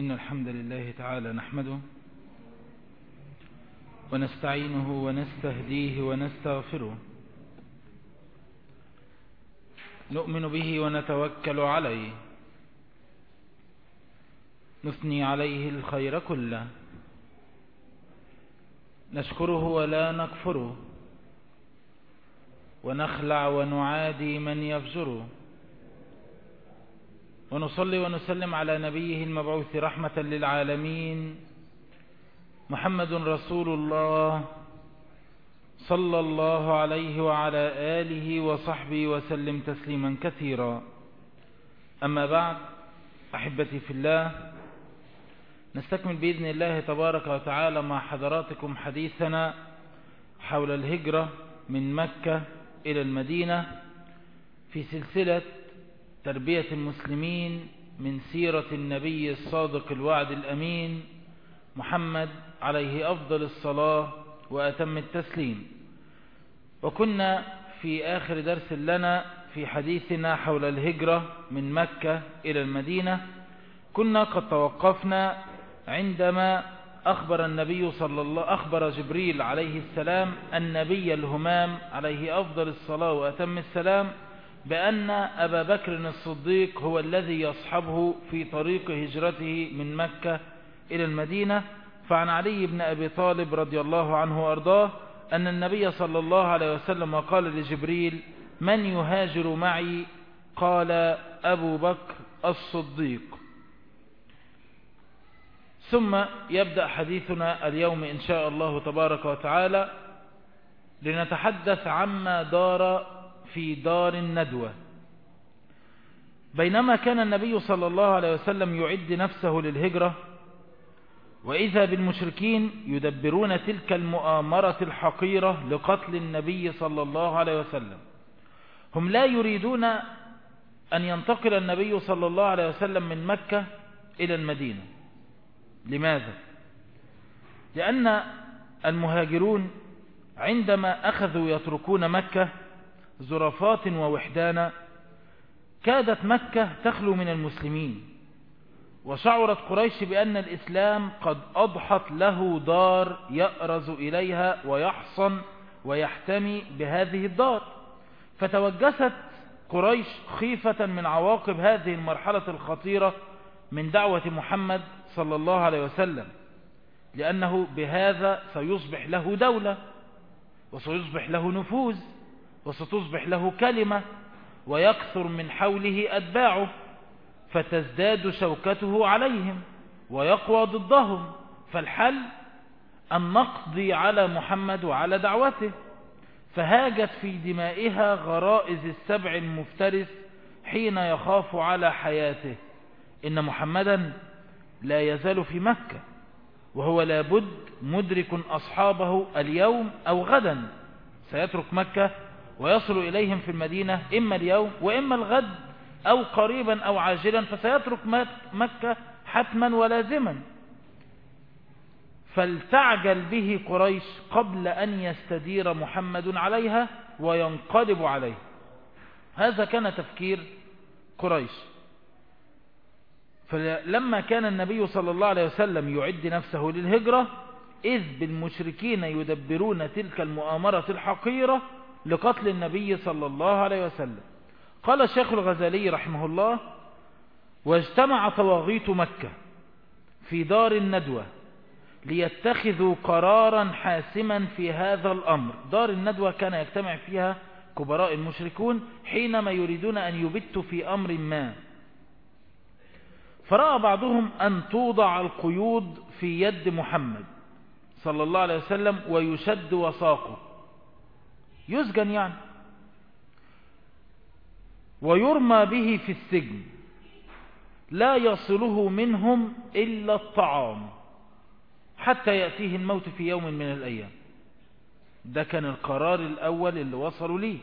إن الحمد لله تعالى نحمده ونستعينه ونستهديه ونستغفره نؤمن به ونتوكل عليه نثني عليه الخير كله نشكره ولا نكفره ونخلع ونعادي من يفجره ونصلي ونسلم على نبيه المبعوث رحمة للعالمين محمد رسول الله صلى الله عليه وعلى آله وصحبه وسلم تسليما كثيرا أما بعد أحبتي في الله نستكمل بإذن الله تبارك وتعالى مع حضراتكم حديثنا حول الهجرة من مكة إلى المدينة في سلسلة تربية المسلمين من سيرة النبي الصادق الوعد الأمين محمد عليه أفضل الصلاة وأتم التسليم وكنا في آخر درس لنا في حديثنا حول الهجرة من مكة إلى المدينة كنا قد توقفنا عندما أخبر النبي صلى الله أخبر جبريل عليه السلام النبي الهمام عليه أفضل الصلاة وأتم السلام بأن أبا بكر الصديق هو الذي يصحبه في طريق هجرته من مكة إلى المدينة فعن علي بن أبي طالب رضي الله عنه وأرضاه أن النبي صلى الله عليه وسلم قال لجبريل من يهاجر معي قال أبو بكر الصديق ثم يبدأ حديثنا اليوم إن شاء الله تبارك وتعالى لنتحدث عما دار في دار الندوة بينما كان النبي صلى الله عليه وسلم يعد نفسه للهجرة وإذا بالمشركين يدبرون تلك المؤامرة الحقيرة لقتل النبي صلى الله عليه وسلم هم لا يريدون أن ينتقل النبي صلى الله عليه وسلم من مكة إلى المدينة لماذا؟ لأن المهاجرون عندما أخذوا يتركون مكة زرفات ووحدانا كادت مكة تخلو من المسلمين وشعرت قريش بأن الإسلام قد أضحت له دار يأرز إليها ويحصن ويحتمي بهذه الدار فتوجست قريش خيفة من عواقب هذه المرحلة الخطيرة من دعوة محمد صلى الله عليه وسلم لأنه بهذا سيصبح له دولة وسيصبح له نفوذ وستصبح له كلمة ويكثر من حوله أتباعه فتزداد شوكته عليهم ويقوى ضدهم فالحل أن نقضي على محمد وعلى دعوته فهاجت في دمائها غرائز السبع المفترس حين يخاف على حياته إن محمدا لا يزال في مكة وهو لابد مدرك أصحابه اليوم أو غدا سيترك مكة ويصل إليهم في المدينة إما اليوم وإما الغد أو قريبا أو عاجلا فسيترك مكة حتما ولازما فلتعجل به قريش قبل أن يستدير محمد عليها وينقلب عليه هذا كان تفكير قريش فلما كان النبي صلى الله عليه وسلم يعد نفسه للهجرة إذ بالمشركين يدبرون تلك المؤامرة الحقيرة لقتل النبي صلى الله عليه وسلم قال الشيخ الغزالي رحمه الله واجتمع طواغيت مكة في دار الندوة ليتخذوا قرارا حاسما في هذا الأمر دار الندوة كان يجتمع فيها كبراء المشركون حينما يريدون أن يبتوا في أمر ما فرأى بعضهم أن توضع القيود في يد محمد صلى الله عليه وسلم ويشد وساقه يسجن يعني ويرمى به في السجن لا يصله منهم إلا الطعام حتى يأتيه الموت في يوم من الأيام ده كان القرار الأول اللي وصلوا ليه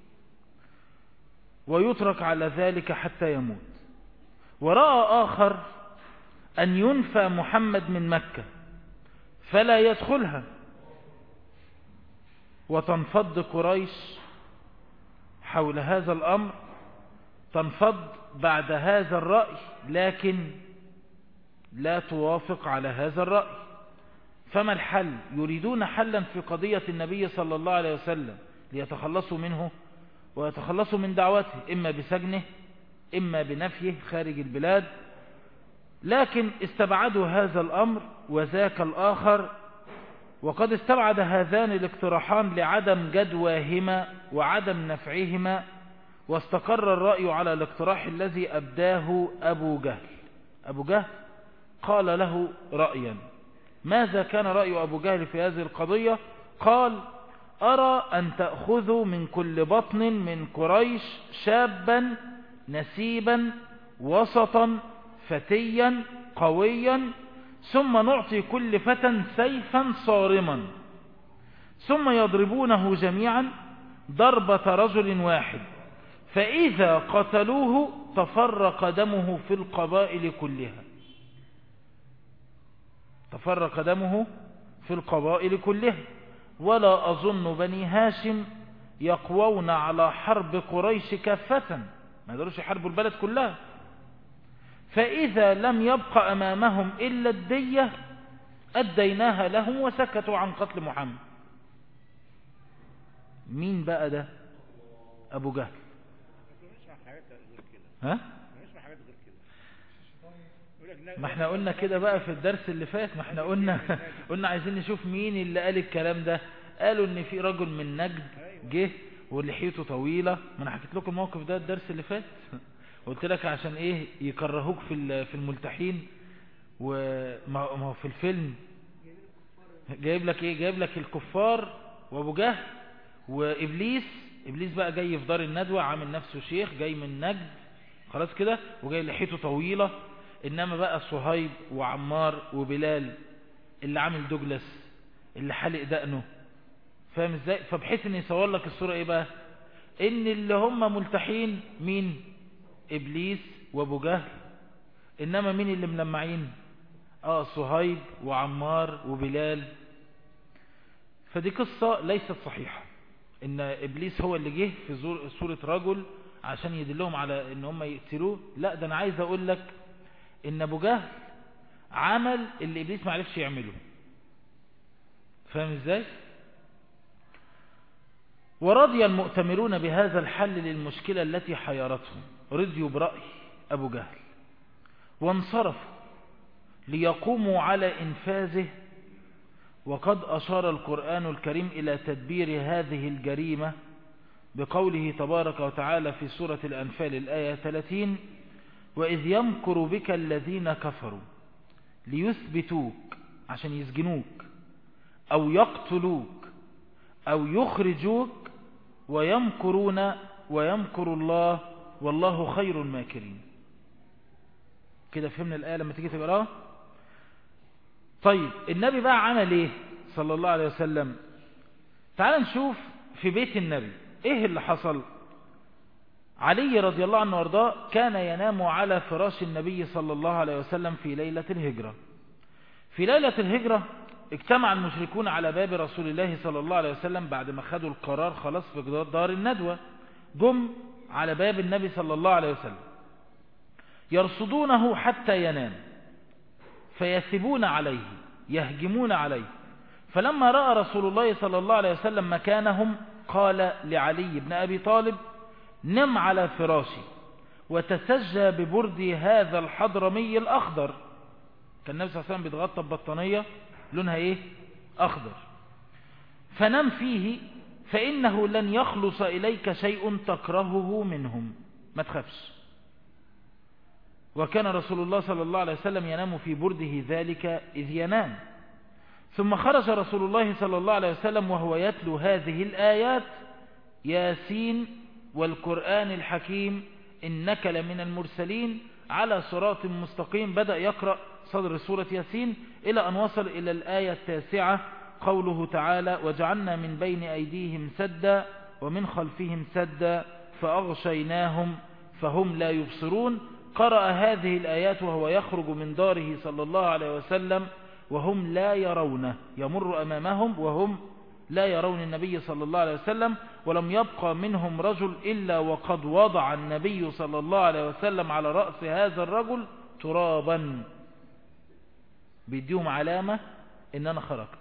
ويترك على ذلك حتى يموت ورأى آخر أن ينفى محمد من مكة فلا يدخلها وتنفض قريش حول هذا الأمر تنفض بعد هذا الرأي لكن لا توافق على هذا الرأي فما الحل يريدون حلا في قضية النبي صلى الله عليه وسلم ليتخلصوا منه ويتخلصوا من دعوته إما بسجنه إما بنفيه خارج البلاد لكن استبعدوا هذا الأمر وذاك الآخر وقد استبعد هذان الاقتراحان لعدم جدواهما وعدم نفعهما واستقر الرأي على الاقتراح الذي أبداه أبو جهل أبو جهل قال له رأيا ماذا كان رأي أبو جهل في هذه القضية قال أرى أن تأخذوا من كل بطن من قريش شابا نسيبا وسطا فتيا قويا ثم نعطي كل فتى سيفا صارما ثم يضربونه جميعا ضربة رجل واحد فإذا قتلوه تفرق دمه في القبائل كلها تفرق دمه في القبائل كلها ولا أظن بني هاشم يقوون على حرب قريش كافة ما يدروش يحاربوا البلد كلها فإذا لم يبق أمامهم إلا الدية أديناها لهم وسكتوا عن قتل محمد مين بقى ده أبو جهل ها ما احنا قلنا كده بقى في الدرس اللي فات ما احنا قلنا قلنا عايزين نشوف مين اللي قال الكلام ده قالوا ان في رجل من نجد جه ولحيته طويلة ما انا حكيت لكم الموقف ده الدرس اللي فات قلت لك عشان ايه يكرهوك في في الملتحين وما هو في الفيلم جايب لك ايه جايب لك الكفار وابو جهل وابليس ابليس بقى جاي في دار الندوة عامل نفسه شيخ جاي من نجد خلاص كده وجاي لحيته طويلة انما بقى صهيب وعمار وبلال اللي عامل دوجلاس اللي حلق دقنه فاهم ازاي فبحيث ان يصور لك الصورة ايه بقى ان اللي هم ملتحين مين ابليس وابو جهل انما مين اللي ملمعين اه صهيب وعمار وبلال فدي قصة ليست صحيحة ان ابليس هو اللي جه في صورة رجل عشان يدلهم على ان هم يقتلوه لا ده انا عايز اقول لك ان ابو جهل عمل اللي ابليس ما عرفش يعمله فاهم ازاي ورضي المؤتمرون بهذا الحل للمشكلة التي حيرتهم رضيوا برأي أبو جهل وانصرفوا ليقوموا على إنفاذه وقد أشار القرآن الكريم إلى تدبير هذه الجريمة بقوله تبارك وتعالى في سورة الأنفال الآية 30 وإذ يمكر بك الذين كفروا ليثبتوك عشان يسجنوك أو يقتلوك أو يخرجوك ويمكرون ويمكر الله والله خير الماكرين كده فهمنا الآية لما تيجي تقراها طيب النبي بقى عمل ايه صلى الله عليه وسلم تعال نشوف في بيت النبي ايه اللي حصل علي رضي الله عنه وارضاه كان ينام على فراش النبي صلى الله عليه وسلم في ليلة الهجرة في ليلة الهجرة اجتمع المشركون على باب رسول الله صلى الله عليه وسلم بعد ما خدوا القرار خلاص في دار الندوة جم على باب النبي صلى الله عليه وسلم يرصدونه حتى ينام فيثبون عليه يهجمون عليه فلما رأى رسول الله صلى الله عليه وسلم مكانهم قال لعلي بن أبي طالب نم على فراشي وتسجى ببردي هذا الحضرمي الأخضر كان النبي صلى الله عليه وسلم بيتغطى ببطانية لونها ايه أخضر فنم فيه فإنه لن يخلص إليك شيء تكرهه منهم ما تخافش وكان رسول الله صلى الله عليه وسلم ينام في برده ذلك إذ ينام ثم خرج رسول الله صلى الله عليه وسلم وهو يتلو هذه الآيات ياسين والقرآن الحكيم إنك لمن المرسلين على صراط مستقيم بدأ يقرأ صدر سورة ياسين إلى أن وصل إلى الآية التاسعة قوله تعالى وجعلنا من بين أيديهم سدا ومن خلفهم سدا فأغشيناهم فهم لا يبصرون قرأ هذه الآيات وهو يخرج من داره صلى الله عليه وسلم وهم لا يرونه يمر أمامهم وهم لا يرون النبي صلى الله عليه وسلم ولم يبقى منهم رجل إلا وقد وضع النبي صلى الله عليه وسلم على رأس هذا الرجل ترابا بيديهم علامة ان انا خرجت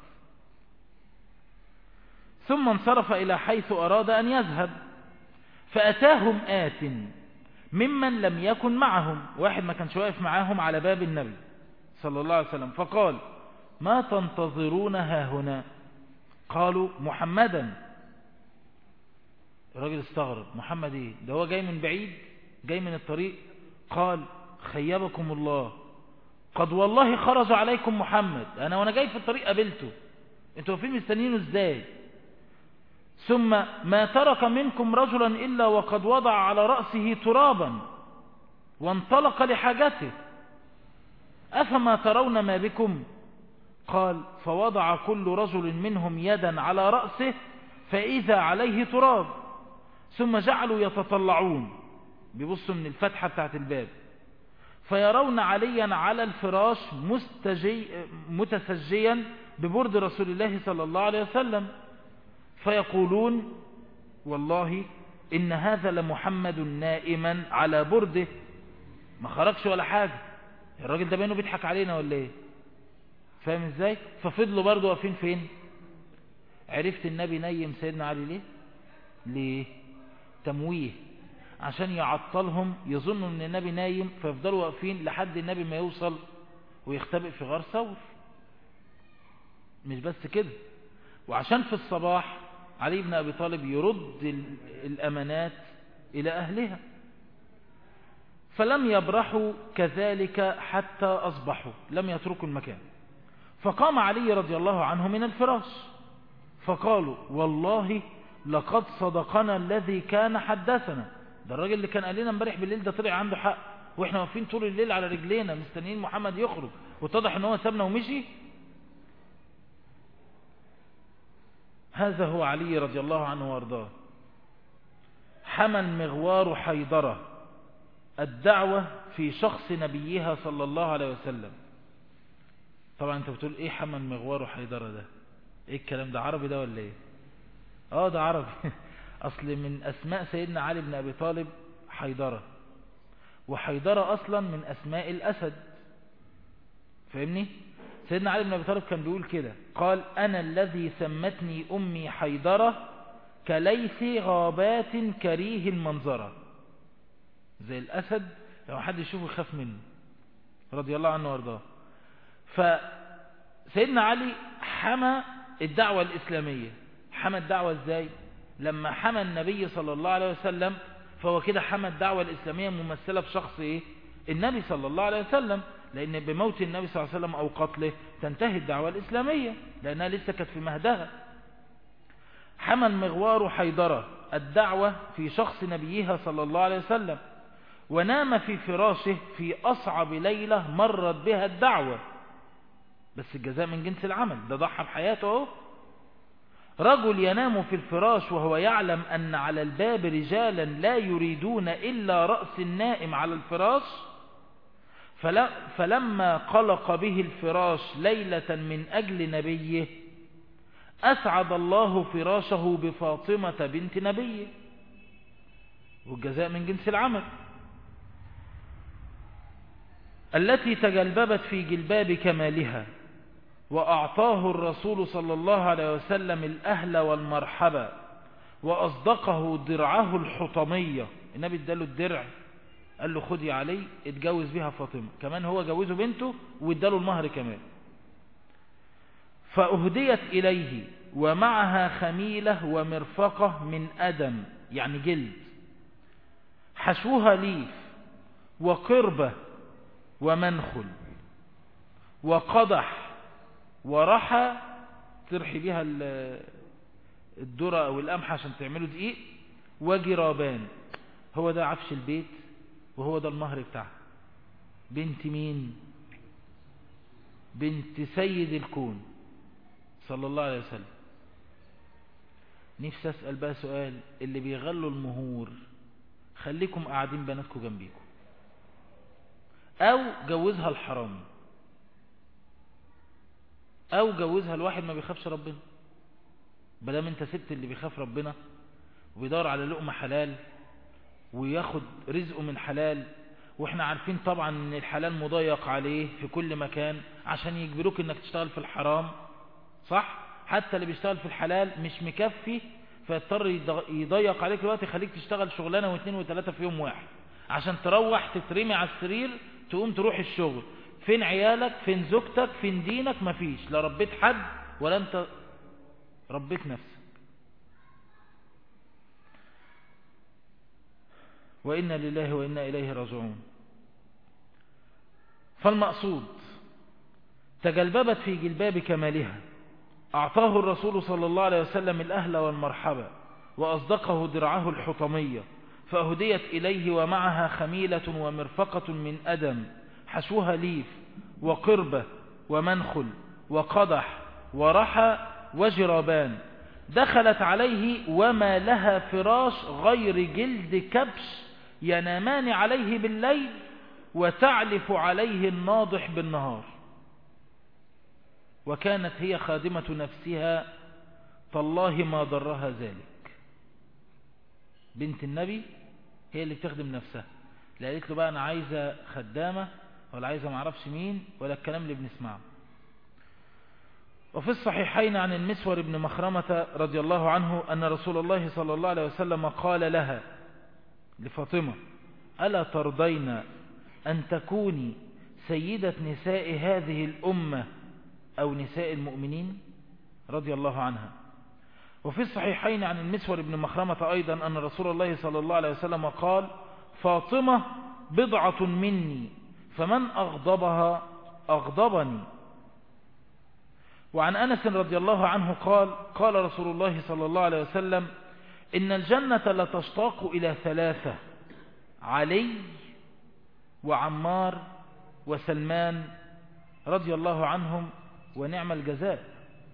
ثم انصرف الى حيث اراد ان يذهب فاتاهم آت ممن لم يكن معهم واحد ما كانش واقف معاهم على باب النبي صلى الله عليه وسلم فقال ما تنتظرون ها هنا قالوا محمدا الراجل استغرب محمد ايه ده هو جاي من بعيد جاي من الطريق قال خيبكم الله قد والله خرج عليكم محمد انا وانا جاي في الطريق قابلته انتوا فين مستنينه ازاي ثم ما ترك منكم رجلا إلا وقد وضع على رأسه ترابا وانطلق لحاجته أفما ترون ما بكم قال فوضع كل رجل منهم يدا على رأسه فإذا عليه تراب ثم جعلوا يتطلعون بيبصوا من الفتحة بتاعت الباب فيرون عليا على الفراش مستجي متسجيا ببرد رسول الله صلى الله عليه وسلم فيقولون والله إن هذا لمحمد نائما على برده ما خرجش ولا حاجة الراجل ده بينه بيضحك علينا ولا ايه فاهم ازاي ففضلوا برضه واقفين فين عرفت النبي نيم سيدنا علي ليه ليه تمويه عشان يعطلهم يظنوا ان النبي نايم فيفضلوا واقفين لحد النبي ما يوصل ويختبئ في غار ثور مش بس كده وعشان في الصباح علي بن أبي طالب يرد الأمانات إلى أهلها فلم يبرحوا كذلك حتى أصبحوا لم يتركوا المكان فقام علي رضي الله عنه من الفراش فقالوا والله لقد صدقنا الذي كان حدثنا ده الراجل اللي كان قال لنا امبارح بالليل ده طلع عنده حق واحنا واقفين طول الليل على رجلينا مستنيين محمد يخرج واتضح ان هو سابنا ومشي هذا هو علي رضي الله عنه وارضاه حمى المغوار حيدرة الدعوة في شخص نبيها صلى الله عليه وسلم طبعا انت بتقول ايه حمى المغوار حيدرة ده ايه الكلام ده عربي ده ولا ايه اه ده عربي اصل من اسماء سيدنا علي بن ابي طالب حيدرة وحيدرة اصلا من اسماء الاسد فاهمني سيدنا علي بن أبي طالب كان بيقول كده قال أنا الذي سمتني أمي حيدرة كليث غابات كريه المنظرة زي الأسد لو حد يشوفه يخاف منه رضي الله عنه وارضاه فسيدنا علي حمى الدعوة الإسلامية حمى الدعوة ازاي لما حمى النبي صلى الله عليه وسلم فهو كده حمى الدعوة الإسلامية ممثلة بشخص ايه النبي صلى الله عليه وسلم لأن بموت النبي صلى الله عليه وسلم أو قتله تنتهي الدعوة الإسلامية لأنها لسه كانت في مهدها حمى المغوار حيدرة الدعوة في شخص نبيها صلى الله عليه وسلم ونام في فراشه في أصعب ليلة مرت بها الدعوة بس الجزاء من جنس العمل ده ضحى بحياته اهو رجل ينام في الفراش وهو يعلم أن على الباب رجالا لا يريدون إلا رأس النائم على الفراش فلما قلق به الفراش ليلة من أجل نبيه أسعد الله فراشه بفاطمة بنت نبيه والجزاء من جنس العمل التي تجلببت في جلباب كمالها وأعطاه الرسول صلى الله عليه وسلم الأهل والمرحبة وأصدقه درعه الحطمية النبي اداله الدرع قال له خدي علي اتجوز بها فاطمة كمان هو جوزه بنته واداله المهر كمان فأهديت إليه ومعها خميلة ومرفقة من أدم يعني جلد حشوها ليف وقربة ومنخل وقضح ورحى ترحي بها الذرة أو القمح عشان تعملوا دقيق وجرابان هو ده عفش البيت وهو ده المهر بتاعها بنت مين بنت سيد الكون صلى الله عليه وسلم نفسي أسأل بقى سؤال اللي بيغلوا المهور خليكم قاعدين بناتكم جنبيكم أو جوزها الحرام أو جوزها الواحد ما بيخافش ربنا بلام انت سبت اللي بيخاف ربنا وبيدور على لقمة حلال وياخد رزقه من حلال واحنا عارفين طبعا ان الحلال مضيق عليه في كل مكان عشان يجبروك انك تشتغل في الحرام صح حتى اللي بيشتغل في الحلال مش مكفي فيضطر يضيق عليك الوقت يخليك تشتغل شغلانه واثنين وثلاثه في يوم واحد عشان تروح تترمي على السرير تقوم تروح الشغل فين عيالك فين زوجتك فين دينك مفيش لا ربيت حد ولا انت ربيت نفسك وإنا لله وإنا إليه راجعون فالمقصود تجلببت في جلباب كمالها أعطاه الرسول صلى الله عليه وسلم الأهل والمرحبة وأصدقه درعه الحطمية فأهديت إليه ومعها خميلة ومرفقة من أدم حشوها ليف وقربة ومنخل وقدح ورحى وجرابان دخلت عليه وما لها فراش غير جلد كبش ينامان عليه بالليل وتعلف عليه الناضح بالنهار وكانت هي خادمة نفسها تالله ما ضرها ذلك بنت النبي هي اللي تخدم نفسها لا قالت له بقى أنا عايزة خدامة ولا عايزة معرفش مين ولا الكلام اللي بنسمعه وفي الصحيحين عن المسور بن مخرمة رضي الله عنه أن رسول الله صلى الله عليه وسلم قال لها لفاطمة ألا ترضين أن تكوني سيدة نساء هذه الأمة أو نساء المؤمنين رضي الله عنها وفي الصحيحين عن المسور بن مخرمة أيضا أن رسول الله صلى الله عليه وسلم قال فاطمة بضعة مني فمن أغضبها أغضبني وعن أنس رضي الله عنه قال قال رسول الله صلى الله عليه وسلم إن الجنة لتشتاق إلى ثلاثة علي وعمار وسلمان رضي الله عنهم ونعم الجزاء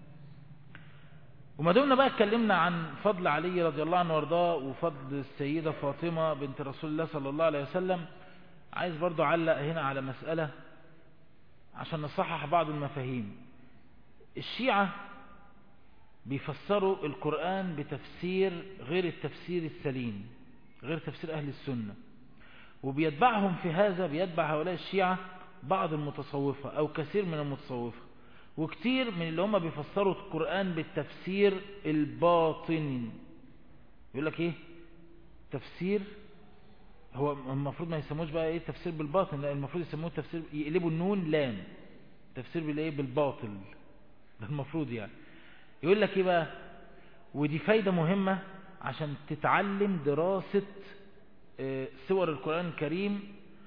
وما دمنا بقى اتكلمنا عن فضل علي رضي الله عنه وارضاه وفضل السيدة فاطمة بنت رسول الله صلى الله عليه وسلم عايز برضو علق هنا على مسألة عشان نصحح بعض المفاهيم الشيعة بيفسروا القرآن بتفسير غير التفسير السليم غير تفسير أهل السنة وبيتبعهم في هذا بيتبع هؤلاء الشيعة بعض المتصوفة أو كثير من المتصوفة وكتير من اللي هم بيفسروا القرآن بالتفسير الباطني يقول لك ايه تفسير هو المفروض ما يسموش بقى ايه تفسير بالباطن لا المفروض يسموه تفسير يقلبوا النون لام تفسير بالايه بالباطل ده المفروض يعني يقول لك ايه بقى ودي فايدة مهمة عشان تتعلم دراسة سور القرآن الكريم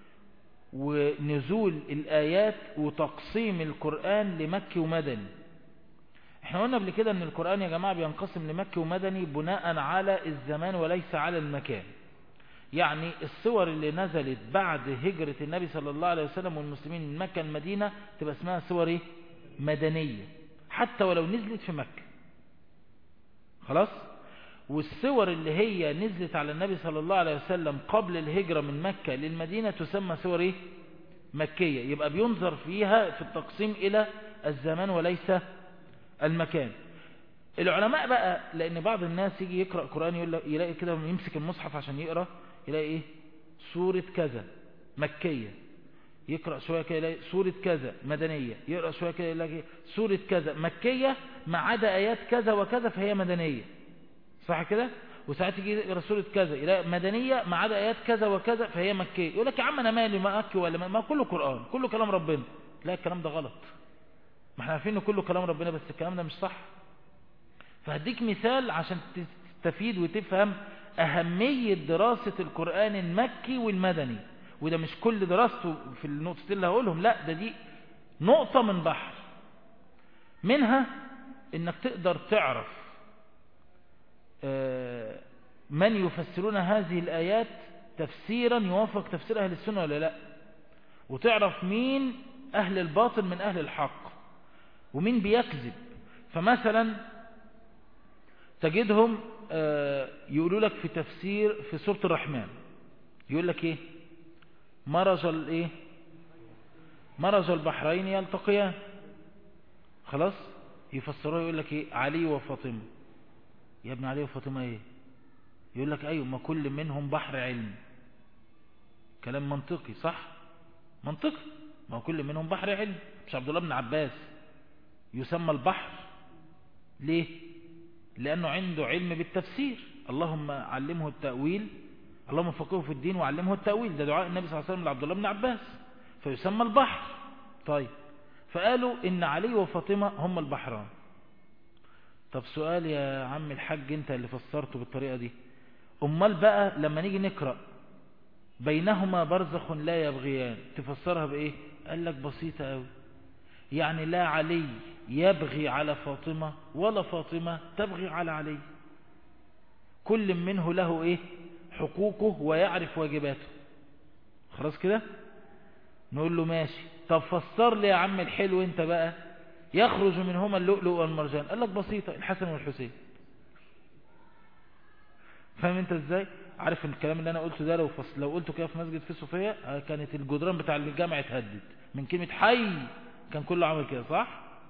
ونزول الآيات وتقسيم القرآن لمكي ومدني احنا قلنا قبل كده ان القرآن يا جماعة بينقسم لمكي ومدني بناء على الزمان وليس على المكان يعني الصور اللي نزلت بعد هجرة النبي صلى الله عليه وسلم والمسلمين من مكة المدينة تبقى اسمها صور ايه مدنية حتى ولو نزلت في مكة خلاص والصور اللي هي نزلت على النبي صلى الله عليه وسلم قبل الهجرة من مكة للمدينة تسمى صور ايه مكية يبقى بينظر فيها في التقسيم الى الزمان وليس المكان العلماء بقى لان بعض الناس يجي يقرأ قرآن يقول يلاقي كده يمسك المصحف عشان يقرأ يلاقي ايه سورة كذا مكية يقرأ شوية كده يلاقي سورة كذا مدنية يقرأ شوية كده يلاقي سورة كذا مكية ما عدا آيات كذا وكذا فهي مدنية صح كده وساعات يجي يقرأ سورة كذا يلاقي مدنية ما عدا آيات كذا وكذا فهي مكية يقول لك يا عم أنا مالي ما أكي ولا ما, ما كله قرآن كله كلام ربنا لا الكلام ده غلط ما احنا عارفين انه كله كلام ربنا بس الكلام ده مش صح فهديك مثال عشان تستفيد وتفهم أهمية دراسة القرآن المكي والمدني وده مش كل دراسته في النقطتين اللي هقولهم لا ده دي نقطة من بحر منها انك تقدر تعرف من يفسرون هذه الآيات تفسيرا يوافق تفسير أهل السنة ولا لا وتعرف مين أهل الباطل من أهل الحق ومين بيكذب فمثلا تجدهم يقولوا لك في تفسير في سورة الرحمن يقول لك ايه مرج الايه مرج البحرين يلتقيان خلاص يفسروها يقول لك ايه علي وفاطمه يا ابن علي وفاطمه ايه يقول لك ايوه ما كل منهم بحر علم كلام منطقي صح منطقي ما هو كل منهم بحر علم مش عبد الله بن عباس يسمى البحر ليه لأنه عنده علم بالتفسير اللهم علمه التأويل اللهم فقهه في الدين وعلمه التأويل ده دعاء النبي صلى الله عليه وسلم لعبد الله بن عباس فيسمى البحر طيب فقالوا إن علي وفاطمة هم البحران طب سؤال يا عم الحاج انت اللي فسرته بالطريقة دي امال بقى لما نيجي نقرأ بينهما برزخ لا يبغيان تفسرها بايه قال لك بسيطة قوي يعني لا علي يبغي على فاطمة ولا فاطمة تبغي على علي كل منه له ايه حقوقه ويعرف واجباته خلاص كده نقول له ماشي طب فسر لي يا عم الحلو انت بقى يخرج منهما اللؤلؤ والمرجان قال لك بسيطة الحسن والحسين فاهم انت ازاي عارف الكلام اللي انا قلته ده لو فصل لو قلته كده في مسجد في صوفيا كانت الجدران بتاع الجامع اتهدد من كلمة حي كان كله عامل كده صح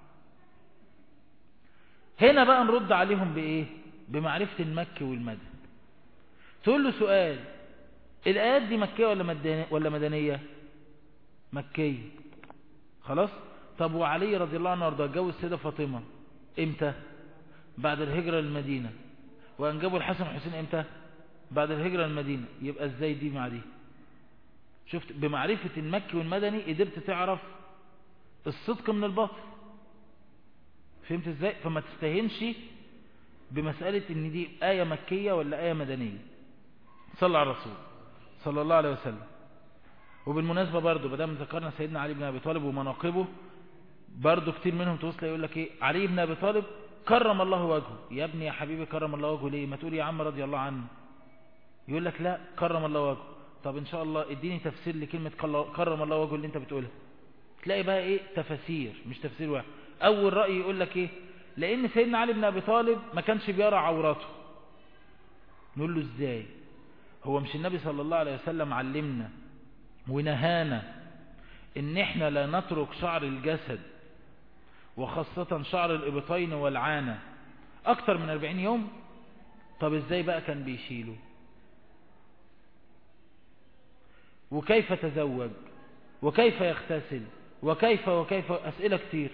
هنا بقى نرد عليهم بايه بمعرفة المكي والمدني تقول له سؤال الايات دي مكية ولا مدنية ولا مدنية مكية خلاص طب وعلي رضي الله عنه وارضاه اتجوز السيدة فاطمة امتى بعد الهجرة للمدينة وانجبوا الحسن والحسين امتى بعد الهجرة للمدينة يبقى ازاي دي مع دي شفت بمعرفة المكي والمدني قدرت تعرف الصدق من الباطل فهمت ازاي فما تستهنش بمسألة ان دي آية مكية ولا آية مدنية صلى على الرسول صلى الله عليه وسلم وبالمناسبة برضو بدام ذكرنا سيدنا علي بن أبي طالب ومناقبه برضو كتير منهم توصل يقول لك ايه علي بن أبي طالب كرم الله وجهه يا ابني يا حبيبي كرم الله وجهه ليه ما تقول يا عم رضي الله عنه يقول لك لا كرم الله وجهه طب ان شاء الله اديني تفسير لكلمة كرم الله وجهه اللي انت بتقولها تلاقي بقى ايه تفاسير مش تفسير واحد اول رأي يقول لك ايه لان سيدنا علي بن ابي طالب ما كانش بيرى عوراته نقول له ازاي هو مش النبي صلى الله عليه وسلم علمنا ونهانا ان احنا لا نترك شعر الجسد وخاصة شعر الابطين والعانة اكتر من 40 يوم طب ازاي بقى كان بيشيله وكيف تزوج وكيف يغتسل وكيف وكيف اسئلة كتير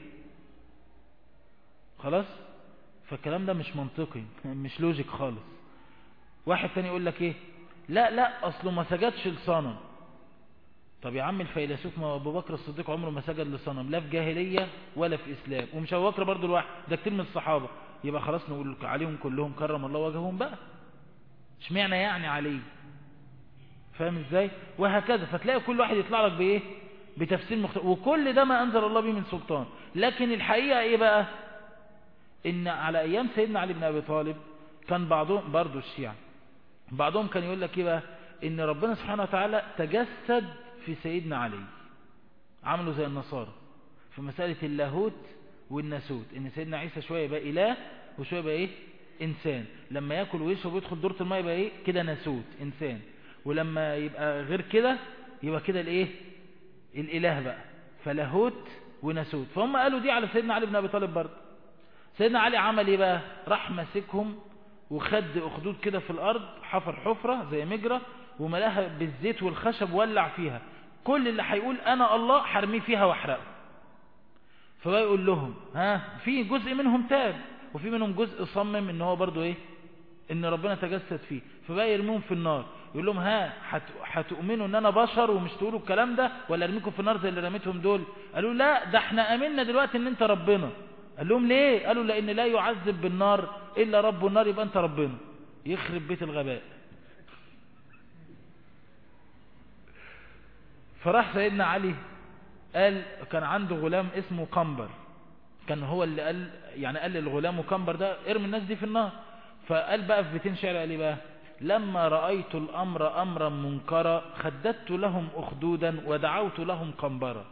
خلاص فالكلام ده مش منطقي مش لوجيك خالص واحد تاني يقول لك ايه لا لا اصله ما سجدش لصنم طب يا عم الفيلسوف ما ابو بكر الصديق عمره ما سجد لصنم لا في جاهلية ولا في اسلام ومش ابو بكر برضه لوحده ده كتير من الصحابة يبقى خلاص نقول عليهم كلهم كرم الله وجههم بقى اشمعنى يعني علي فاهم ازاي وهكذا فتلاقي كل واحد يطلع لك بايه بتفسير مختلف وكل ده ما انزل الله به من سلطان لكن الحقيقة ايه بقى ان على ايام سيدنا علي بن ابي طالب كان بعضهم برضه الشيعة بعضهم كان يقول لك ايه بقى ان ربنا سبحانه وتعالى تجسد في سيدنا علي عملوا زي النصارى في مسألة اللاهوت والناسوت ان سيدنا عيسى شوية يبقى اله وشوية يبقى ايه انسان لما ياكل ويشرب ويدخل دورة الماء يبقى ايه كده ناسوت انسان ولما يبقى غير كده يبقى كده الايه الاله بقى فلاهوت وناسوت فهم قالوا دي على سيدنا علي بن ابي طالب برضه سيدنا علي عمل ايه بقى راح ماسكهم وخد اخدود كده في الارض حفر حفرة زي مجرى وملاها بالزيت والخشب ولع فيها كل اللي هيقول انا الله حرميه فيها واحرقه فبقى يقول لهم ها في جزء منهم تاب وفي منهم جزء صمم ان هو برضو ايه ان ربنا تجسد فيه فبقى يرميهم في النار يقول لهم ها هتؤمنوا ان انا بشر ومش تقولوا الكلام ده ولا ارميكم في النار زي اللي رميتهم دول قالوا لا ده احنا امنا دلوقتي ان انت ربنا قال لهم ليه قالوا لان لا يعذب بالنار الا رب النار يبقى انت ربنا يخرب بيت الغباء فراح سيدنا علي قال كان عنده غلام اسمه قنبر كان هو اللي قال يعني قال للغلام قنبر ده ارمي الناس دي في النار فقال بقى في بيتين شعر قال بقى لما رأيت الأمر أمرا منكرا خددت لهم أخدودا ودعوت لهم قنبرا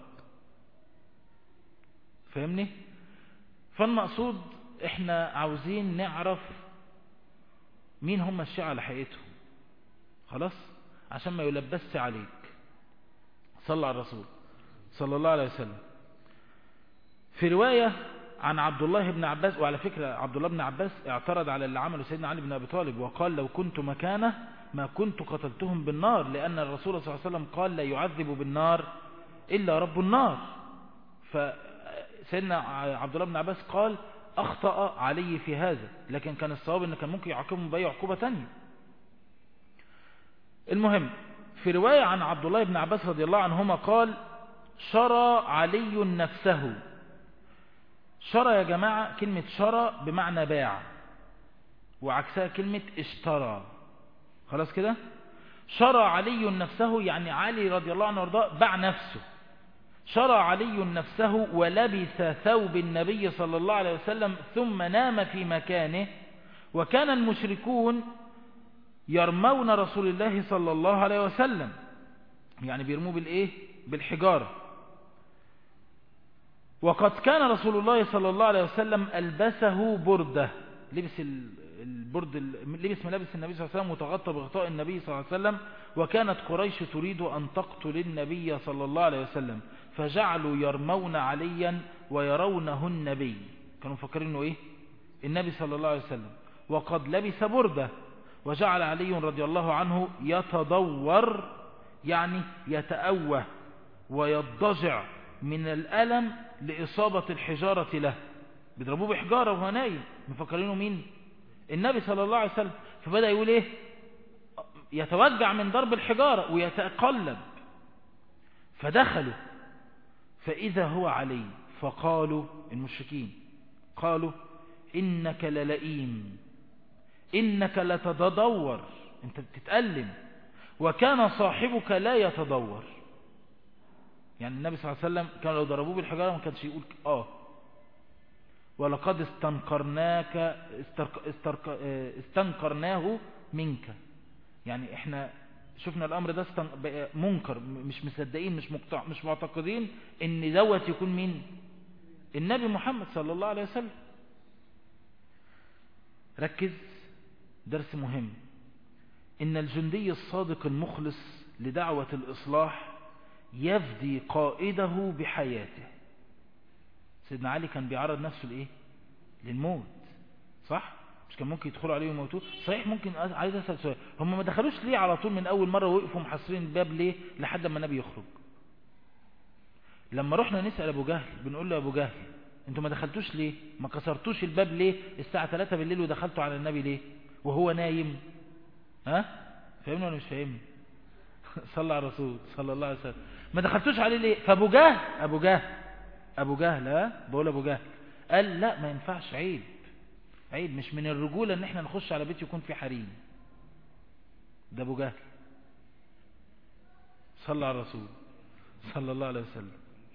فاهمني فالمقصود احنا عاوزين نعرف مين هم الشيعة على حقيقتهم خلاص عشان ما يلبسش عليك صلى على الرسول صلى الله عليه وسلم في رواية عن عبد الله بن عباس وعلى فكرة عبد الله بن عباس اعترض على اللي عمله سيدنا علي بن أبي طالب وقال لو كنت مكانه ما كنت قتلتهم بالنار لأن الرسول صلى الله عليه وسلم قال لا يعذب بالنار إلا رب النار فسيدنا عبد الله بن عباس قال أخطأ علي في هذا لكن كان الصواب أنه كان ممكن يعاقبهم بأي عقوبة تانية المهم في رواية عن عبد الله بن عباس رضي الله عنهما قال شرى علي نفسه شرى يا جماعة كلمة شرى بمعنى باع وعكسها كلمة اشترى خلاص كده شرى علي نفسه يعني علي رضي الله عنه وارضاه باع نفسه شرى علي نفسه ولبس ثوب النبي صلى الله عليه وسلم ثم نام في مكانه وكان المشركون يرمون رسول الله صلى الله عليه وسلم يعني بيرموه بالايه بالحجارة وقد كان رسول الله صلى الله عليه وسلم ألبسه بردة لبس البرد لبس ملابس النبي صلى الله عليه وسلم وتغطى بغطاء النبي صلى الله عليه وسلم وكانت قريش تريد أن تقتل النبي صلى الله عليه وسلم فجعلوا يرمون عليا ويرونه النبي كانوا مفكرين انه ايه النبي صلى الله عليه وسلم وقد لبس بردة وجعل علي رضي الله عنه يتدور يعني يتأوه ويضجع من الألم لإصابة الحجارة له بيضربوه بحجارة وهو نايم مفكرينه مين النبي صلى الله عليه وسلم فبدأ يقول ايه يتوجع من ضرب الحجارة ويتقلب فدخلوا فإذا هو علي فقالوا المشركين قالوا إنك للئيم إنك لتتدور أنت بتتألم وكان صاحبك لا يتدور يعني النبي صلى الله عليه وسلم كان لو ضربوه بالحجارة ما كانش يقول آه ولقد استنقرناك استرك استنقرناه منك يعني احنا شفنا الامر ده منكر مش مصدقين مش مقطع مش معتقدين ان دوت يكون مين النبي محمد صلى الله عليه وسلم ركز درس مهم ان الجندي الصادق المخلص لدعوة الاصلاح يفدي قائده بحياته سيدنا علي كان بيعرض نفسه لايه للموت صح مش كان ممكن يدخلوا عليه ويموتوه صحيح ممكن عايز اسال سؤال هم ما دخلوش ليه على طول من اول مره وقفوا محاصرين الباب ليه لحد ما النبي يخرج لما رحنا نسال ابو جهل بنقول له يا ابو جهل انتوا ما دخلتوش ليه ما كسرتوش الباب ليه الساعه 3 بالليل ودخلتوا على النبي ليه وهو نايم ها فاهمني ولا مش فاهمني صلى على الرسول صلى الله عليه وسلم ما دخلتوش عليه ليه فابو جهل ابو جهل ابو جهل ها بقول ابو جهل قال لا ما ينفعش عيب عيب مش من الرجولة ان احنا نخش على بيت يكون فيه حريم ده ابو جهل صلى على الرسول صلى الله عليه وسلم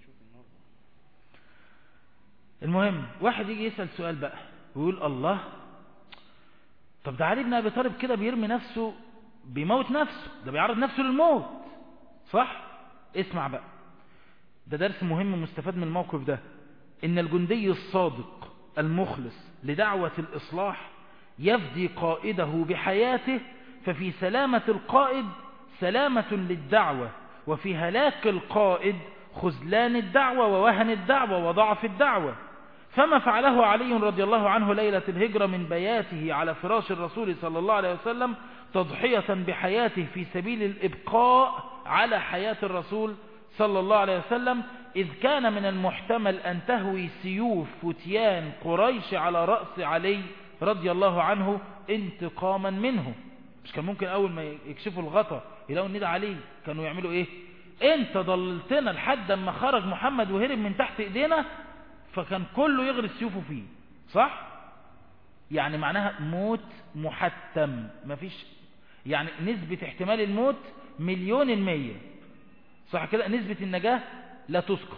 المهم واحد يجي يسأل سؤال بقى ويقول الله طب ده علي بن ابي طالب كده بيرمي نفسه بيموت نفسه ده بيعرض نفسه للموت صح اسمع بقى ده درس مهم مستفاد من الموقف ده ان الجندي الصادق المخلص لدعوة الإصلاح يفدي قائده بحياته ففي سلامة القائد سلامة للدعوة وفي هلاك القائد خذلان الدعوة ووهن الدعوة وضعف الدعوة فما فعله علي رضي الله عنه ليلة الهجرة من بياته على فراش الرسول صلى الله عليه وسلم تضحية بحياته في سبيل الإبقاء على حياة الرسول صلى الله عليه وسلم إذ كان من المحتمل أن تهوي سيوف فتيان قريش على رأس علي رضي الله عنه انتقاما منه مش كان ممكن أول ما يكشفوا الغطا يلاقوا الندى عليه كانوا يعملوا إيه انت ضللتنا لحد ما خرج محمد وهرب من تحت ايدينا فكان كله يغرس سيوفه فيه صح يعني معناها موت محتم مفيش يعني نسبة احتمال الموت مليون المية صح كده نسبة النجاة لا تذكر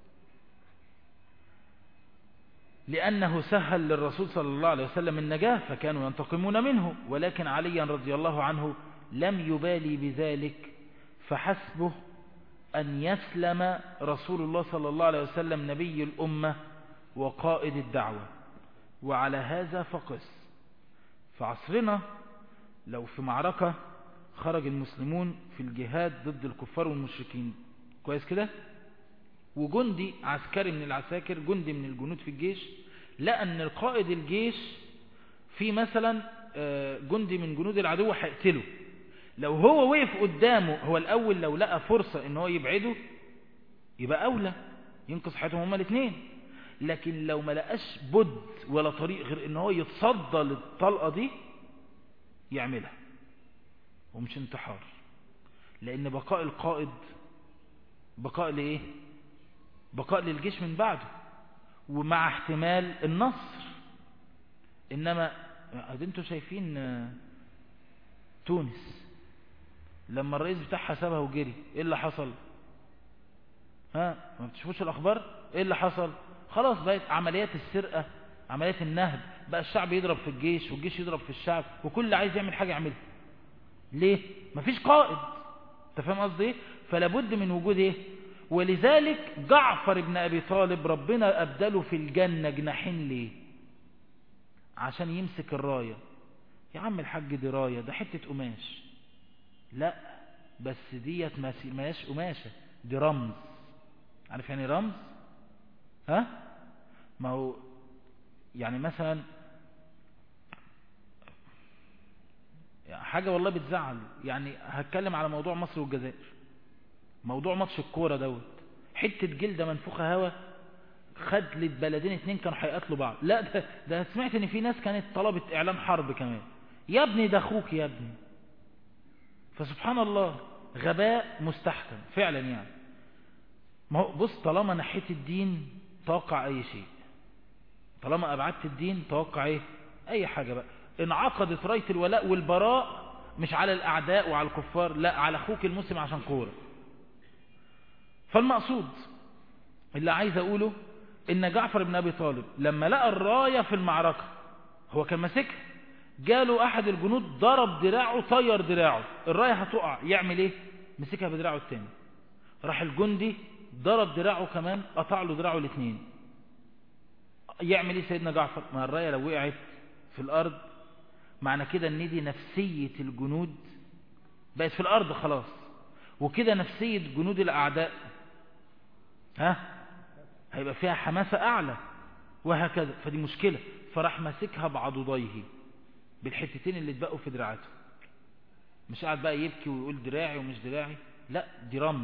لأنه سهل للرسول صلى الله عليه وسلم النجاة فكانوا ينتقمون منه ولكن عليا رضي الله عنه لم يبالي بذلك فحسبه أن يسلم رسول الله صلى الله عليه وسلم نبي الأمة وقائد الدعوة وعلى هذا فقس في عصرنا لو في معركة خرج المسلمون في الجهاد ضد الكفار والمشركين كويس كده وجندي عسكري من العساكر جندي من الجنود في الجيش لقى ان القائد الجيش في مثلا آه، جندي من جنود العدو هيقتله لو هو وقف قدامه هو الاول لو لقى فرصة ان هو يبعده يبقى اولى ينقذ حياتهم هما الاثنين لكن لو ما لقاش بد ولا طريق غير ان هو يتصدى للطلقة دي يعملها ومش انتحار لان بقاء القائد بقاء لايه بقاء للجيش من بعده ومع احتمال النصر انما انتوا شايفين آه، تونس لما الرئيس بتاعها سابها وجري ايه اللي حصل ها ما بتشوفوش الاخبار ايه اللي حصل خلاص بقت عمليات السرقة عمليات النهب بقى الشعب يضرب في الجيش والجيش يضرب في الشعب وكل اللي عايز يعمل حاجة يعملها ليه مفيش قائد انت فاهم قصدي ايه فلا بد من وجود ايه ولذلك جعفر بن ابي طالب ربنا ابدله في الجنة جناحين ليه عشان يمسك الراية يا عم الحاج دي راية ده حتة قماش لا بس ديت ماش قماشة دي رمز عارف يعني رمز ها ما هو يعني مثلا حاجة والله بتزعل يعني هتكلم على موضوع مصر والجزائر موضوع ماتش الكورة دوت حتة جلدة منفوخة هوا خدلت بلدين اتنين كانوا هيقاتلوا بعض لا ده, ده سمعت ان في ناس كانت طلبت اعلان حرب كمان يا ابني ده اخوك يا ابني فسبحان الله غباء مستحكم فعلا يعني ما هو بص طالما نحيت الدين توقع اي شيء طالما ابعدت الدين توقع ايه اي حاجة بقى انعقدت راية الولاء والبراء مش على الاعداء وعلى الكفار لا على اخوك المسلم عشان كورة فالمقصود اللي عايز اقوله ان جعفر بن ابي طالب لما لقى الراية في المعركة هو كان ماسكها جاله احد الجنود ضرب دراعه طير دراعه الراية هتقع يعمل ايه مسكها بدراعه التاني راح الجندي ضرب دراعه كمان قطع له دراعه الاثنين يعمل ايه سيدنا جعفر ما الراية لو وقعت في الارض معنى كده ان دي نفسية الجنود بقت في الارض خلاص وكده نفسية جنود الاعداء ها هيبقى فيها حماسة اعلى وهكذا فدي مشكلة فراح ماسكها بعضديه بالحتتين اللي اتبقوا في دراعته مش قاعد بقى يبكي ويقول دراعي ومش دراعي لا دي رمز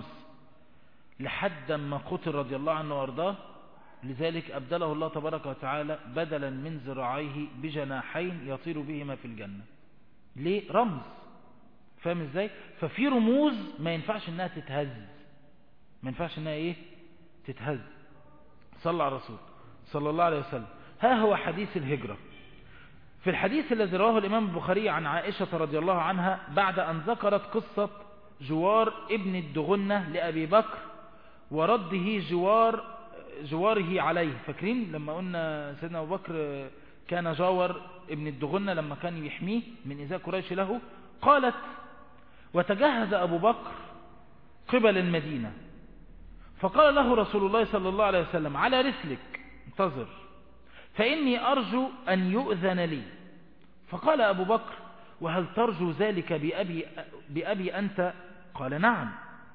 لحد ما قتل رضي الله عنه وارضاه لذلك أبدله الله تبارك وتعالى بدلا من ذراعيه بجناحين يطير بهما في الجنة ليه رمز فاهم ازاي ففي رموز ما ينفعش انها تتهز ما ينفعش انها ايه تتهز صلى على الرسول صلى الله عليه وسلم ها هو حديث الهجرة في الحديث الذي رواه الإمام البخاري عن عائشة رضي الله عنها بعد أن ذكرت قصة جوار ابن الدغنة لأبي بكر ورده جوار جواره عليه فاكرين لما قلنا سيدنا أبو بكر كان جاور ابن الدغنة لما كان يحميه من إذا قريش له قالت وتجهز أبو بكر قبل المدينة فقال له رسول الله صلى الله عليه وسلم على رسلك انتظر فإني أرجو أن يؤذن لي فقال أبو بكر وهل ترجو ذلك بأبي, بأبي أنت قال نعم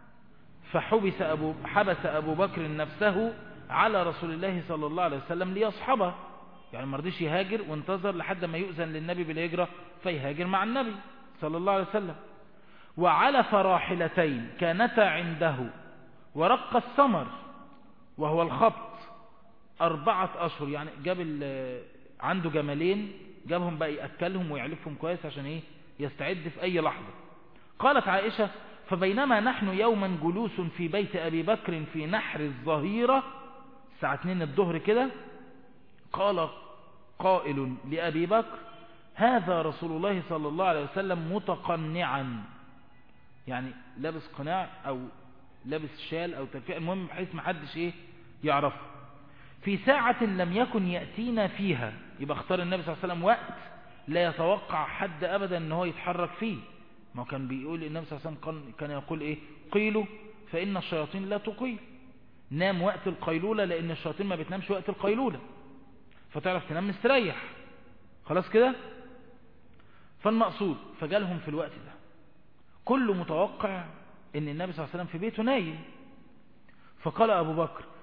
فحبس أبو, حبس أبو بكر نفسه على رسول الله صلى الله عليه وسلم ليصحبه يعني ما رضيش يهاجر وانتظر لحد ما يؤذن للنبي بالهجرة فيهاجر مع النبي صلى الله عليه وسلم وعلف راحلتين كانتا عنده ورق السمر وهو الخط أربعة أشهر يعني جاب عنده جمالين جابهم بقى يأكلهم ويعلفهم كويس عشان إيه يستعد في أي لحظة قالت عائشة فبينما نحن يوما جلوس في بيت أبي بكر في نحر الظهيرة الساعة 2 الظهر كده قال قائل لأبي بكر هذا رسول الله صلى الله عليه وسلم متقنعا يعني لابس قناع أو لابس شال أو تلفئة المهم بحيث ما حدش إيه يعرفه في ساعة لم يكن يأتينا فيها يبقى اختار النبي صلى الله عليه وسلم وقت لا يتوقع حد أبدا ان هو يتحرك فيه ما كان بيقول النبي صلى الله عليه وسلم كان يقول ايه قيلوا فإن الشياطين لا تقيل نام وقت القيلولة لأن الشياطين ما بتنامش وقت القيلولة فتعرف تنام مستريح خلاص كده فالمقصود فجالهم في الوقت ده كله متوقع ان النبي صلى الله عليه وسلم في بيته نايم فقال أبو بكر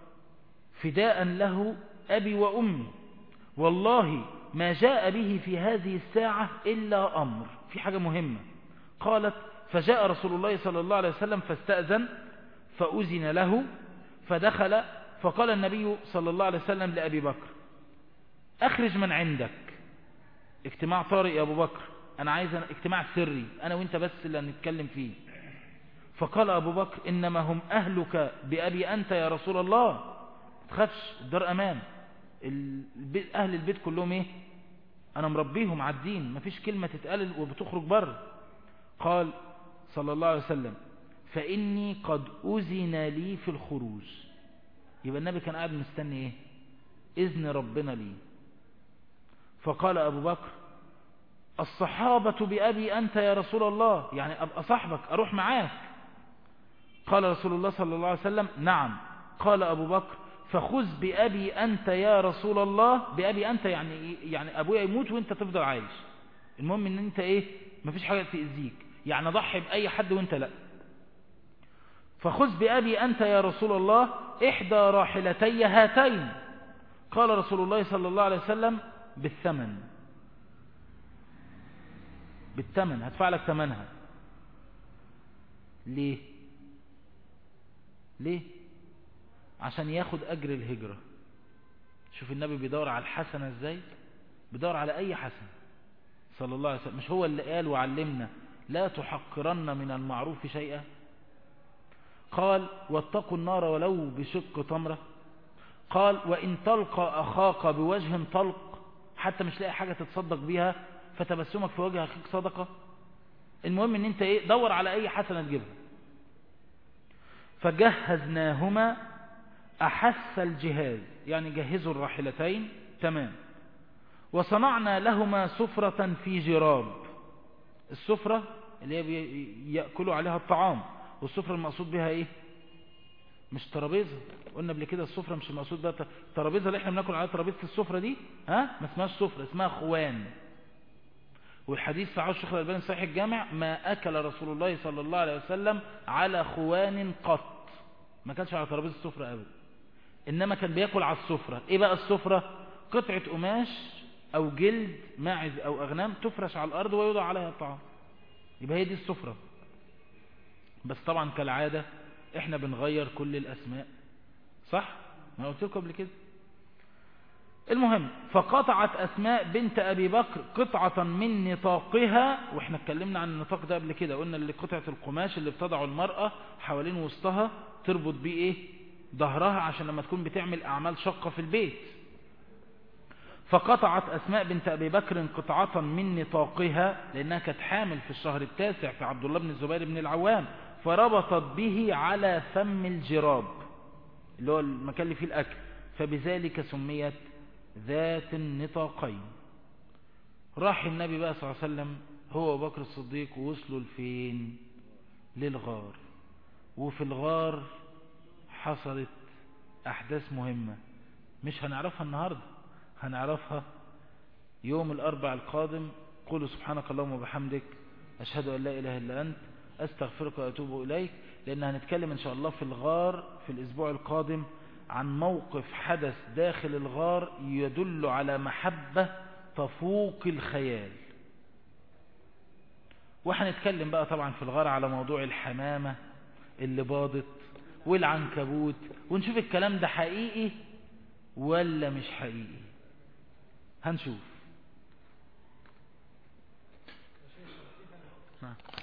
فداء له أبي وأمي والله ما جاء به في هذه الساعة إلا أمر في حاجة مهمة قالت فجاء رسول الله صلى الله عليه وسلم فاستأذن فأذن له فدخل فقال النبي صلى الله عليه وسلم لأبي بكر أخرج من عندك اجتماع طارئ يا أبو بكر أنا عايز اجتماع سري أنا وإنت بس اللي هنتكلم فيه فقال أبو بكر إنما هم أهلك بأبي أنت يا رسول الله تخافش الدار أمان أهل البيت كلهم إيه أنا مربيهم على الدين مفيش كلمة تتقال وبتخرج بره قال صلى الله عليه وسلم فإني قد أذن لي في الخروج يبقى النبي كان قاعد مستني إيه إذن ربنا لي فقال أبو بكر الصحابة بأبي أنت يا رسول الله يعني أبقى صاحبك أروح معاك قال رسول الله صلى الله عليه وسلم نعم قال أبو بكر فخذ بأبي أنت يا رسول الله بأبي أنت يعني يعني أبويا يموت وانت تفضل عايش المهم ان انت ايه مفيش حاجة تأذيك يعني ضحي بأي حد وانت لا فخذ بأبي أنت يا رسول الله إحدى راحلتي هاتين قال رسول الله صلى الله عليه وسلم بالثمن بالثمن هدفع لك ثمنها ليه ليه عشان ياخد أجر الهجرة شوف النبي بيدور على الحسنة ازاي بيدور على أي حسنة صلى الله عليه وسلم مش هو اللي قال وعلمنا لا تحقرن من المعروف شيئا قال واتقوا النار ولو بشق تمرة قال وإن تلقى أخاك بوجه طلق حتى مش لاقي حاجة تتصدق بيها فتبسمك في وجه أخيك صدقة المهم ان انت ايه دور على اي حسنة تجيبها فجهزناهما أحس الجهاز يعني جهزوا الراحلتين تمام وصنعنا لهما سفرة في جراب السفرة اللي هي يأكلوا عليها الطعام والسفرة المقصود بها ايه مش ترابيزة قلنا قبل كده السفرة مش المقصود بها الترابيزة اللي احنا بناكل عليها ترابيزة السفرة دي ها ما اسمهاش سفرة اسمها خوان والحديث في عوش الشيخ الألباني صحيح الجامع ما أكل رسول الله صلى الله عليه وسلم على خوان قط ما كانش على ترابيزة السفرة أبدا إنما كان بياكل على السفرة إيه بقى السفرة قطعة قماش أو جلد ماعز أو أغنام تفرش على الأرض ويوضع عليها الطعام يبقى هي دي السفرة بس طبعا كالعادة احنا بنغير كل الأسماء صح؟ ما قلت لكم قبل كده المهم فقطعت أسماء بنت أبي بكر قطعة من نطاقها وإحنا اتكلمنا عن النطاق ده قبل كده قلنا اللي قطعة القماش اللي بتضعه المرأة حوالين وسطها تربط بيه إيه ظهرها عشان لما تكون بتعمل أعمال شقة في البيت فقطعت أسماء بنت أبي بكر قطعة من نطاقها لأنها كانت حامل في الشهر التاسع في عبد الله بن الزبير بن العوام فربطت به على فم الجراب اللي هو المكان اللي فيه الأكل فبذلك سميت ذات النطاقين راح النبي بقى صلى الله عليه وسلم هو وبكر بكر الصديق ووصلوا لفين للغار وفي الغار حصلت أحداث مهمة مش هنعرفها النهاردة هنعرفها يوم الأربع القادم قولوا سبحانك اللهم وبحمدك أشهد أن لا إله إلا أنت أستغفرك وأتوب إليك لأن هنتكلم إن شاء الله في الغار في الأسبوع القادم عن موقف حدث داخل الغار يدل على محبة تفوق الخيال وهنتكلم بقى طبعا في الغار على موضوع الحمامة اللي باضت والعنكبوت ونشوف الكلام ده حقيقي ولا مش حقيقي هنشوف نعم